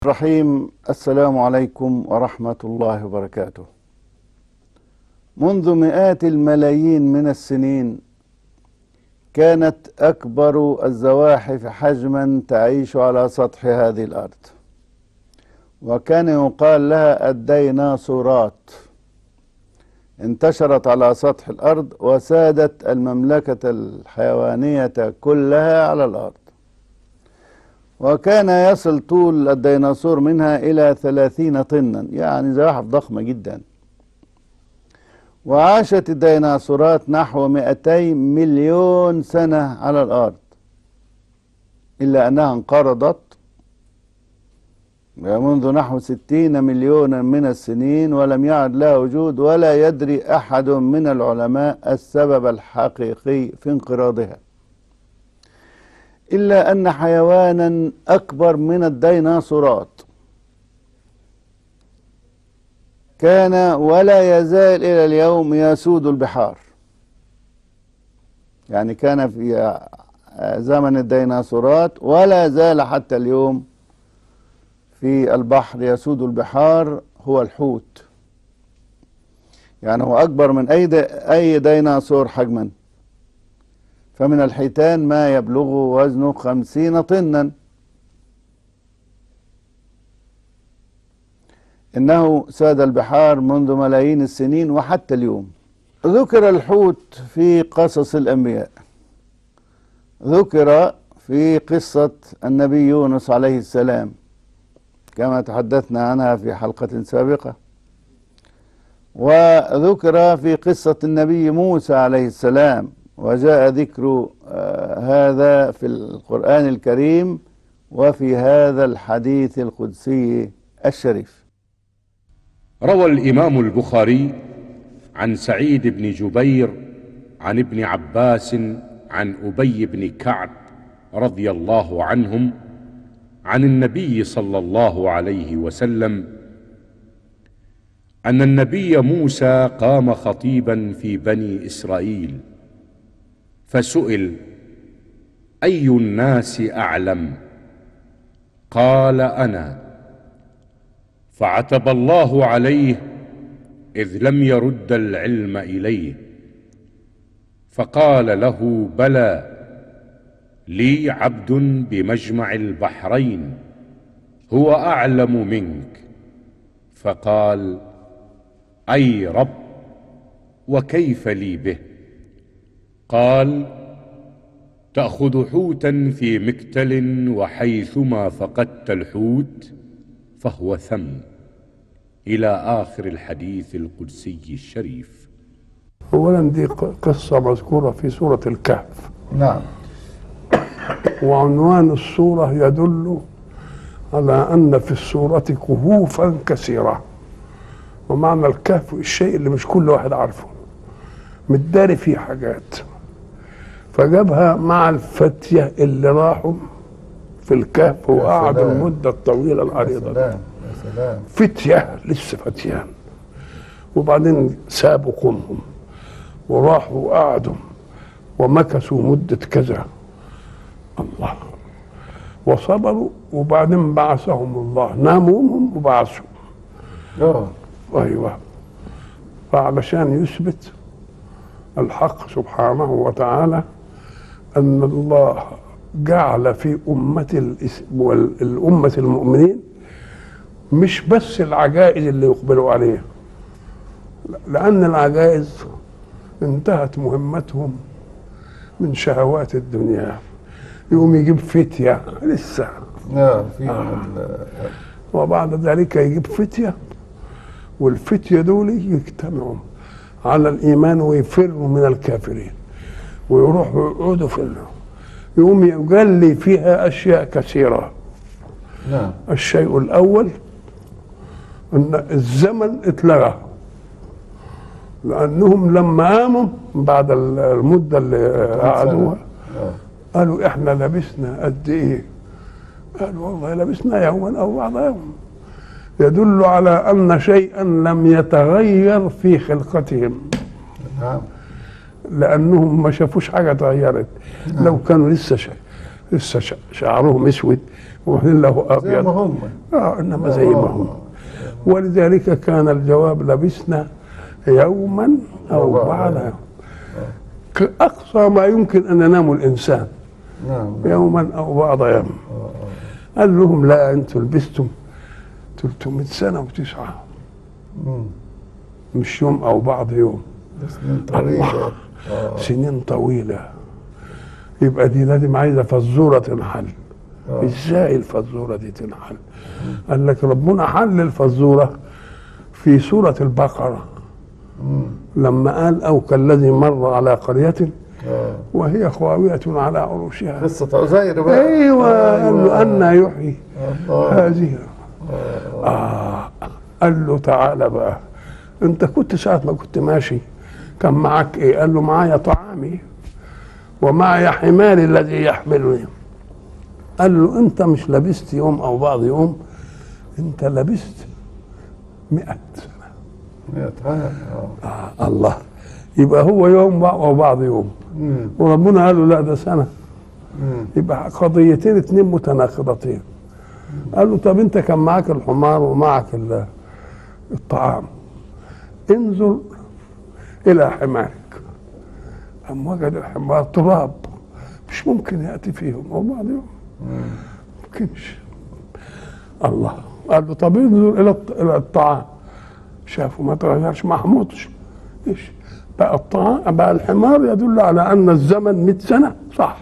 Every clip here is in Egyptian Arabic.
الرحيم السلام عليكم ورحمة الله وبركاته منذ مئات الملايين من السنين كانت أكبر الزواحف حجما تعيش على سطح هذه الأرض وكان يقال لها الديناصورات انتشرت على سطح الأرض وسادت المملكة الحيوانية كلها على الأرض وكان يصل طول الديناصور منها إلى ثلاثين طنا يعني زواحف ضخمة جدا وعاشت الديناصورات نحو 200 مليون سنة على الأرض إلا أنها انقرضت منذ نحو ستين مليونا من السنين ولم يعد لها وجود ولا يدري أحد من العلماء السبب الحقيقي في انقراضها إلا أن حيوانا أكبر من الديناصورات كان ولا يزال إلى اليوم يسود البحار يعني كان في زمن الديناصورات ولا زال حتى اليوم في البحر يسود البحار هو الحوت يعني هو أكبر من أي أي ديناصور حجما فمن الحيتان ما يبلغ وزنه خمسين طنا إنه ساد البحار منذ ملايين السنين وحتى اليوم ذكر الحوت في قصص الأنبياء ذكر في قصة النبي يونس عليه السلام كما تحدثنا عنها في حلقة سابقة وذكر في قصة النبي موسى عليه السلام وجاء ذكر هذا في القرآن الكريم وفي هذا الحديث القدسي الشريف روى الإمام البخاري عن سعيد بن جبير عن ابن عباس عن أبي بن كعب رضي الله عنهم عن النبي صلى الله عليه وسلم أن النبي موسى قام خطيبا في بني إسرائيل فسئل اي الناس اعلم قال انا فعتب الله عليه اذ لم يرد العلم اليه فقال له بلى لي عبد بمجمع البحرين هو اعلم منك فقال اي رب وكيف لي به قال تاخذ حوتا في مكتل وحيثما فقدت الحوت فهو ثم الى اخر الحديث القدسي الشريف اولا دي قصه مذكوره في سوره الكهف نعم وعنوان السوره يدل على ان في السوره كهوفا كثيره ومعنى الكهف الشيء اللي مش كل واحد عارفه متداري فيه حاجات فجابها مع الفتية اللي راحوا في الكهف وقعدوا المدة الطويلة العريضة سلام يا سلام فتية لسه فتيان وبعدين سابوا قومهم وراحوا وقعدوا ومكثوا مدة كذا الله وصبروا وبعدين بعثهم الله ناموهم وبعثوا أوه. ايوه فعلشان يثبت الحق سبحانه وتعالى أن الله جعل في أمة الأمة المؤمنين مش بس العجائز اللي يقبلوا عليه لأن العجائز انتهت مهمتهم من شهوات الدنيا يقوم يجيب فتية لسه نعم في آه. وبعد ذلك يجيب فتية والفتية دول يجتمعوا على الإيمان ويفروا من الكافرين ويروحوا يقعدوا في النار يقوم يجلي فيها أشياء كثيرة نعم الشيء الأول أن الزمن اتلغى لأنهم لما قاموا بعد المدة اللي قعدوها آه. قالوا إحنا لبسنا قد إيه؟ قالوا والله لبسنا يوما أو بعض يوم يدل على أن شيئا لم يتغير في خلقتهم نعم لانهم ما شافوش حاجه اتغيرت لو كانوا لسه شيء لسه ش- شعرهم اسود وبعدين له زي ما ابيض هم اه انما زي ما هم ولذلك كان الجواب لبسنا يوما او بعض بعض يوم. يوم ك- اقصى ما يمكن ان ينام الانسان نعم يوما او بعض يوم قال لهم لا انتم لبستم 300 سنه وتسعه مم. مش يوم او بعض يوم بس من طويلة آه. سنين طويله يبقى دي لازم عايزه فزوره تنحل آه. ازاي الفزوره دي تنحل قال لك ربنا حل الفزوره في سوره البقره مم. لما قال او كالذي مر على قريه آه. وهي خاويه على عروشها قصة عزير بقى ايوه قال له ان يحيي الله هذه آه قال له تعالى بقى انت كنت ساعة ما كنت ماشي كان معك ايه قال له معايا طعامي ومعي حماري الذي يحملني قال له انت مش لبست يوم او بعض يوم انت لبست مئة سنة يتعامل. آه. آه الله يبقى هو يوم او بعض يوم مم. وربنا قال له لا ده سنة مم. يبقى قضيتين اتنين متناقضتين قال له طب انت كان معاك الحمار ومعك ال- الطعام انظر الى حمارك أم وجد الحمار تراب مش ممكن ياتي فيهم او بعض يوم ممكنش الله قال له طب انظر الى الط- الى الطعام شافوا ما تغيرش ما حمضش ايش بقى الطعام بقى الحمار يدل على ان الزمن 100 سنه صح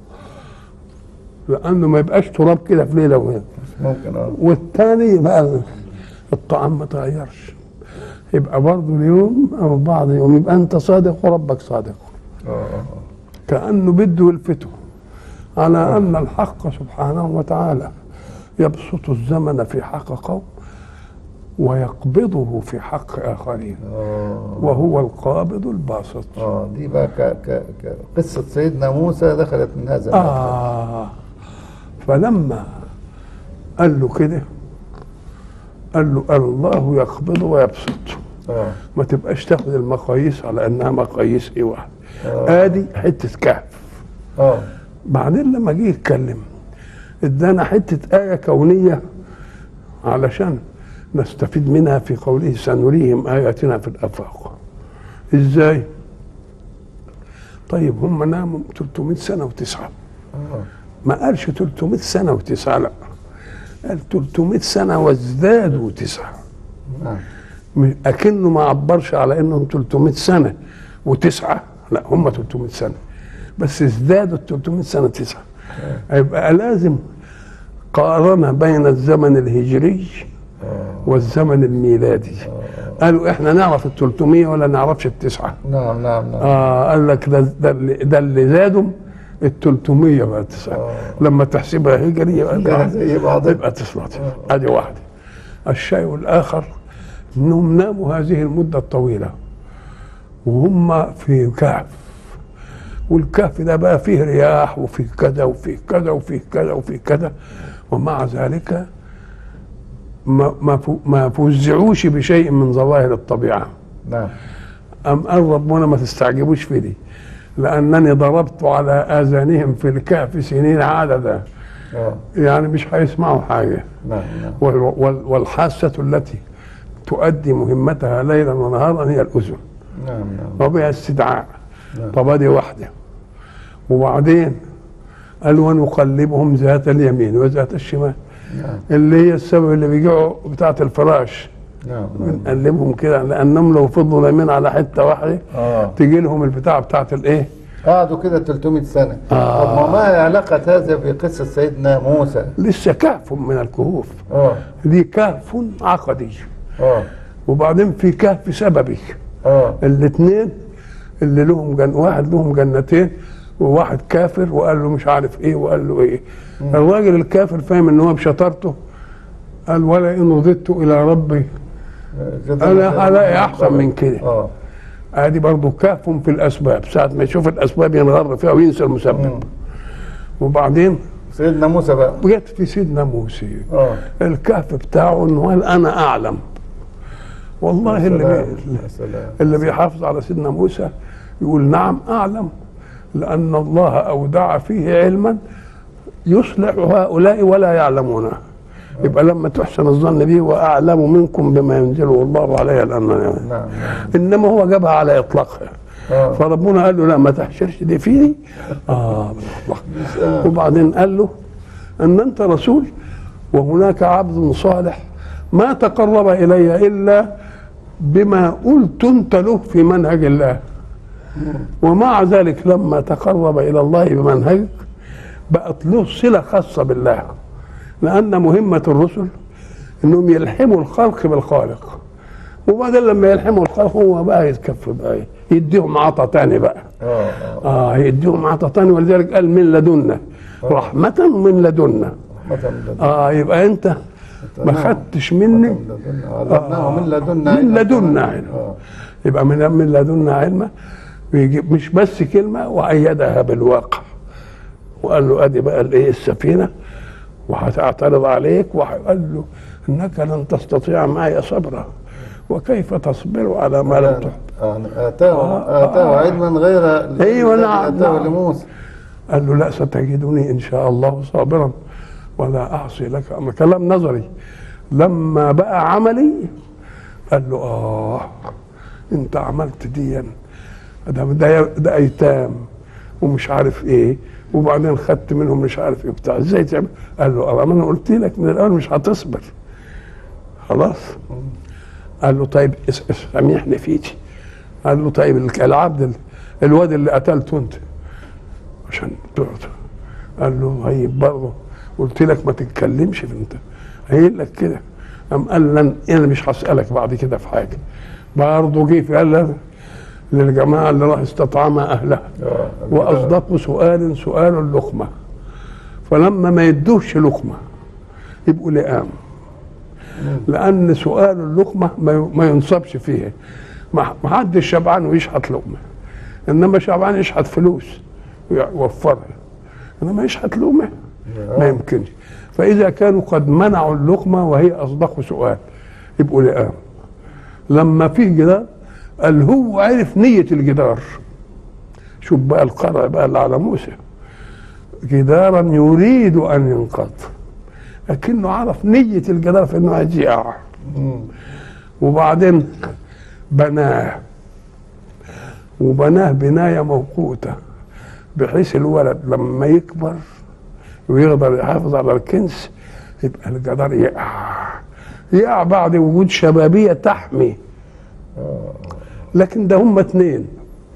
لانه ما يبقاش تراب كده في ليله وهنا مش ممكن اه والثاني بقى الطعام ما تغيرش يبقى برضه اليوم او بعض يوم يبقى انت صادق وربك صادق اه آه. كانه بده يلفته على ان الحق سبحانه وتعالى يبسط الزمن في حق قوم ويقبضه في حق اخرين اه وهو القابض الباسط اه دي بقى ك... ك... ك... قصة سيدنا موسى دخلت من هذا المدخل. آه فلما قال له كده قال له الله يقبض ويبسط اه ما تبقاش تاخد المقاييس على انها مقاييس ايه واحد آه. ادي حته كهف اه بعدين لما جه يتكلم ادانا حته ايه كونيه علشان نستفيد منها في قوله سنريهم اياتنا في الافاق ازاي طيب هم ناموا 300 سنه وتسعه اه ما قالش 300 سنه وتسعه لا قال 300 سنه وازدادوا تسعه نعم م- اكنه ما عبرش على انهم 300 سنه وتسعه لا هم 300 سنه بس ازدادوا ال 300 سنه تسعه يبقى لازم قارنه بين الزمن الهجري والزمن الميلادي قالوا احنا نعرف ال 300 ولا نعرفش التسعه نعم نعم نعم اه قال لك ده ده اللي, ده اللي زادوا ال 300 بقى تسعه لما تحسبها هجري يبقى كلها زي بعض يبقى تسعه ادي واحده الشيء الاخر انهم ناموا هذه المده الطويله وهم في كهف والكهف ده بقى فيه رياح وفيه كذا وفيه كذا وفيه كذا وفيه كذا ومع ذلك ما ما فو- ما فزعوش بشيء من ظواهر الطبيعه نعم أم قال ربنا ما تستعجبوش في دي لأنني ضربت على آذانهم في الكهف سنين عددا اه يعني مش هيسمعوا حاجة نعم نعم وال- وال- والحاسة التي تؤدي مهمتها ليلا ونهارا هي الأذن نعم نعم وبها استدعاء نعم. طب ادي واحدة وبعدين قال ونقلبهم ذات اليمين وذات الشمال نعم اللي هي السبب اللي بيجوا بتاعة الفراش نعم نعم بنقلبهم كده لأنهم لو فضلوا نايمين على حتة واحدة اه تجي لهم البتاع بتاعت الايه قعدوا كده 300 سنة آه. طب ما ما علاقة هذا بقصة سيدنا موسى لسه كهف من الكهوف اه دي كهف عقدي اه وبعدين في كهف سببي اه الاثنين اللي لهم جن واحد لهم جنتين وواحد كافر وقال له مش عارف ايه وقال له ايه الراجل الكافر فاهم ان هو بشطارته قال ولا ان رددت الى ربي انا هلاقي احسن من كده اه ادي برضه كهف في الاسباب ساعه ما يشوف الاسباب ينغر فيها وينسى المسبب مم. وبعدين سيدنا موسى بقى جت في سيدنا موسى اه الكهف بتاعه انه قال انا اعلم والله اللي سلام. بي يا سلام اللي بيحافظ على سيدنا موسى يقول نعم اعلم لان الله اودع فيه علما يصلح هؤلاء ولا يعلمونه يبقى لما تحسن الظن به واعلم منكم بما ينزله الله علي لان نعم انما هو جابها على اطلاقها آه. فربنا قال له لا ما تحشرش دي فيني اه من الله وبعدين قال له ان انت رسول وهناك عبد صالح ما تقرب الي الا بما قلت انت له في منهج الله ومع ذلك لما تقرب الى الله بمنهجك بقت له صله خاصه بالله لان مهمه الرسل انهم يلحموا الخلق بالخالق وبعدين لما يلحموا الخلق هو بقى يتكفى بقى يديهم عطا تاني بقى اه اه يديهم عطا تاني ولذلك قال من لدنا رحمة من لدنا اه يبقى انت ما خدتش مني علمناه من لدنا من لدنا علما آه. يبقى من من لدنا علما ويجيب مش بس كلمه وايدها بالواقع وقال له ادي بقى الايه السفينه وهتعترض عليك وقال له انك لن تستطيع معي صبرا وكيف تصبر على ما لم تحب آه، اتاه اتاه علما غير أيوة، الذي نعم، اتاه نعم. لموسى قال له لا ستجدني ان شاء الله صابرا ولا اعصي لك امر كلام نظري لما بقى عملي قال له اه انت عملت دي ده ده, ده ايتام ومش عارف ايه وبعدين خدت منهم مش عارف ايه بتاع ازاي تعمل قال له اه ما انا قلت لك من الاول مش هتصبر خلاص قال له طيب اس- اس- سامحني فيتي قال له طيب الك- العبد ال- الواد اللي قتلته انت عشان تقعد قال له طيب برضه قلت لك ما تتكلمش في انت قايل لك كده قام قال لن انا مش هسالك بعد كده في حاجه برضه جه في قال له للجماعه اللي راح استطعم اهلها آه. واصدقوا سؤال سؤال اللقمه فلما ما يدوش لقمه يبقوا لئام لان سؤال اللقمه ما ما ينصبش فيه ما ما حدش شبعان ويشحت لقمه انما شبعان يشحت فلوس ويوفرها انما يشحت لقمه ما يمكنش فاذا كانوا قد منعوا اللقمه وهي اصدق سؤال يبقوا لئام لما فيه جدار قال هو عرف نيه الجدار شوف بقى القرع بقى اللي على موسى جدارا يريد ان ينقض لكنه عرف نية الجدار في انه عايز يقع مم. وبعدين بناه وبناه بناية موقوتة بحيث الولد لما يكبر ويقدر يحافظ على الكنز يبقى الجدار يقع يقع بعد وجود شبابية تحمي لكن ده هم اتنين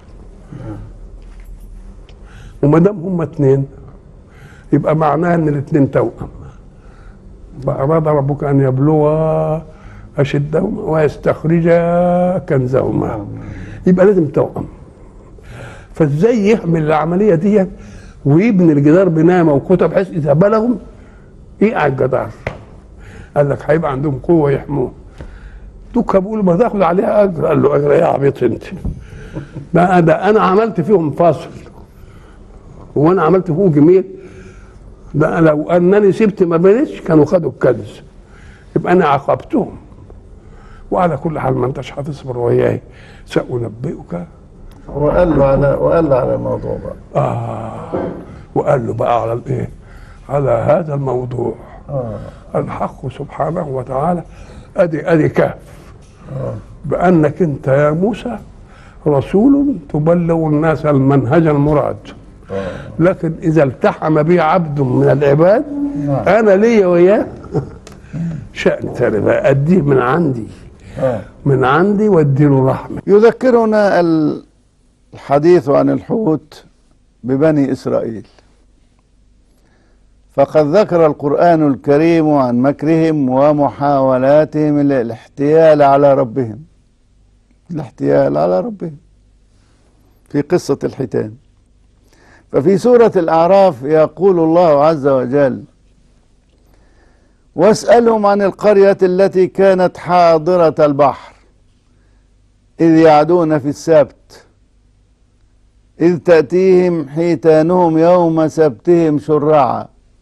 وما دام هم اتنين يبقى معناه ان الاتنين توأم فأراد ربك أن يبلغا أشدهما ويستخرجا كنزهما يبقى لازم توأم فازاي يحمل العملية دي ويبني الجدار بناية موقوتة بحيث إذا بلغوا يقع الجدار قال لك هيبقى عندهم قوة يحموه دوكا بيقول ما تاخد عليها أجر قال له أجر إيه يا عبيط أنت ده, ده أنا عملت فيهم فاصل وانا عملت فيهم جميل ده لو انني سبت ما بنتش كانوا خدوا الكنز يبقى انا عاقبتهم وعلى كل حال ما انتش هتصبر وياي سانبئك وقال له على وقال له على الموضوع بقى آه وقال له بقى على الايه على هذا الموضوع اه الحق سبحانه وتعالى ادي ادي كهف بانك انت يا موسى رسول تبلغ الناس المنهج المراد لكن اذا التحم بي عبد من العباد نعم. انا ليا وياه شان تاني بقى اديه من عندي اه من عندي واديله رحمه يذكرنا الحديث عن الحوت ببني اسرائيل فقد ذكر القران الكريم عن مكرهم ومحاولاتهم الاحتيال على ربهم الاحتيال على ربهم في قصه الحيتان ففي سوره الاعراف يقول الله عز وجل واسالهم عن القريه التي كانت حاضره البحر إذ يعدون في السبت إذ تأتيهم حيتانهم يوم سبتهم شرعا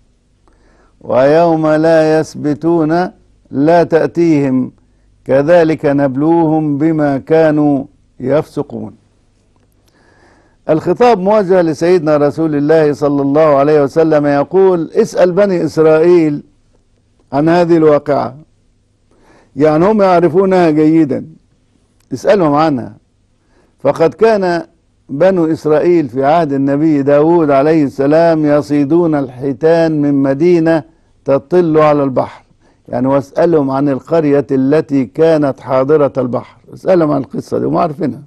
ويوم لا يسبتون لا تأتيهم كذلك نبلوهم بما كانوا يفسقون الخطاب موجه لسيدنا رسول الله صلى الله عليه وسلم يقول اسأل بني إسرائيل عن هذه الواقعة يعني هم يعرفونها جيدا اسألهم عنها فقد كان بنو إسرائيل في عهد النبي داود عليه السلام يصيدون الحيتان من مدينة تطل على البحر يعني واسألهم عن القرية التي كانت حاضرة البحر اسألهم عن القصة دي وما عارفينها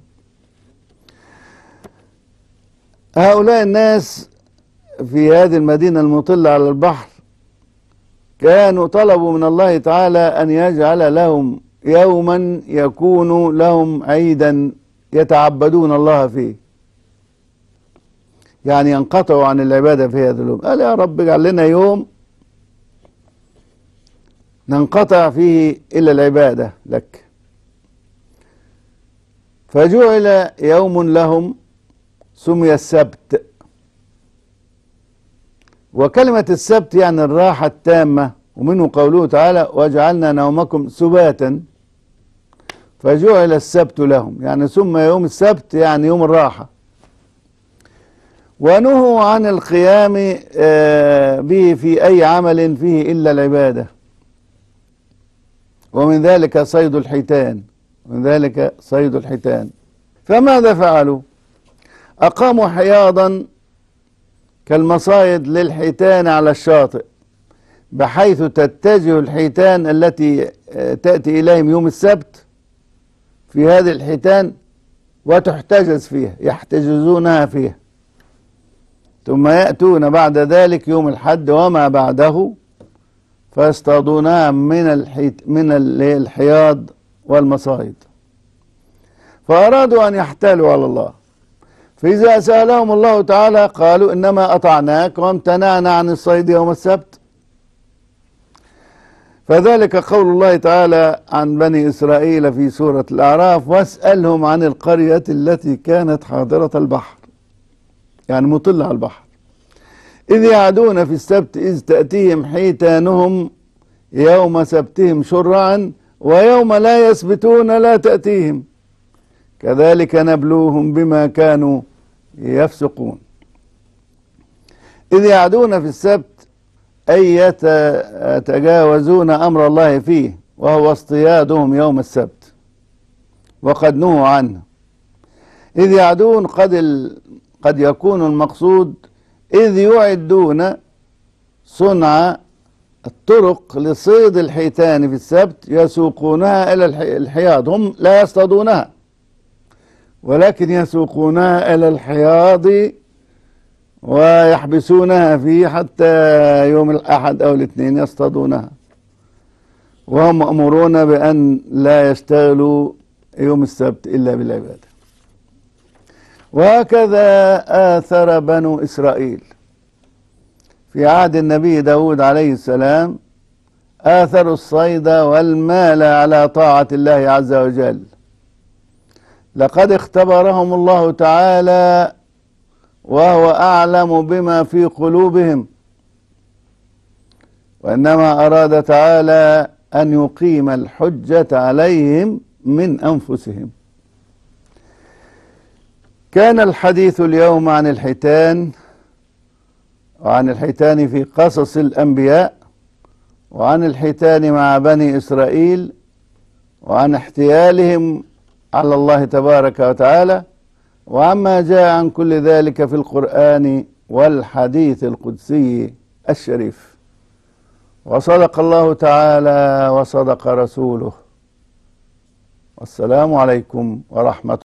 هؤلاء الناس في هذه المدينة المطلة على البحر كانوا طلبوا من الله تعالى أن يجعل لهم يوما يكون لهم عيدا يتعبدون الله فيه يعني ينقطعوا عن العبادة في هذا اليوم قال يا رب اجعل لنا يوم ننقطع فيه إلى العبادة لك فجعل يوم لهم سمي السبت وكلمة السبت يعني الراحة التامة ومنه قوله تعالى وجعلنا نومكم سباتا فجعل السبت لهم يعني سمى يوم السبت يعني يوم الراحة ونهوا عن القيام به في أي عمل فيه إلا العبادة ومن ذلك صيد الحيتان ومن ذلك صيد الحيتان فماذا فعلوا أقاموا حياضا كالمصايد للحيتان على الشاطئ بحيث تتجه الحيتان التي تأتي إليهم يوم السبت في هذه الحيتان وتحتجز فيها يحتجزونها فيها ثم يأتون بعد ذلك يوم الحد وما بعده فيصطادونها من الحيت من الحياض والمصايد فأرادوا أن يحتالوا على الله فإذا سألهم الله تعالى قالوا إنما أطعناك وامتنعنا عن الصيد يوم السبت فذلك قول الله تعالى عن بني إسرائيل في سورة الأعراف واسألهم عن القرية التي كانت حاضرة البحر يعني مطلة على البحر إذ يعدون في السبت إذ تأتيهم حيتانهم يوم سبتهم شرعا ويوم لا يسبتون لا تأتيهم كذلك نبلوهم بما كانوا يفسقون إذ يعدون في السبت أي يتجاوزون أمر الله فيه وهو اصطيادهم يوم السبت وقد نهوا عنه إذ يعدون قد ال... قد يكون المقصود إذ يعدون صنع الطرق لصيد الحيتان في السبت يسوقونها إلى الحياض هم لا يصطادونها ولكن يسوقونها إلى الحياض ويحبسونها فيه حتى يوم الأحد أو الاثنين يصطادونها وهم مأمورون بأن لا يشتغلوا يوم السبت إلا بالعبادة وهكذا آثر بنو إسرائيل في عهد النبي داود عليه السلام آثروا الصيد والمال على طاعة الله عز وجل لقد اختبرهم الله تعالى وهو أعلم بما في قلوبهم وإنما أراد تعالى أن يقيم الحجة عليهم من أنفسهم كان الحديث اليوم عن الحيتان وعن الحيتان في قصص الأنبياء وعن الحيتان مع بني إسرائيل وعن احتيالهم على الله تبارك وتعالى وعما جاء عن كل ذلك في القرآن والحديث القدسي الشريف وصدق الله تعالى وصدق رسوله والسلام عليكم ورحمة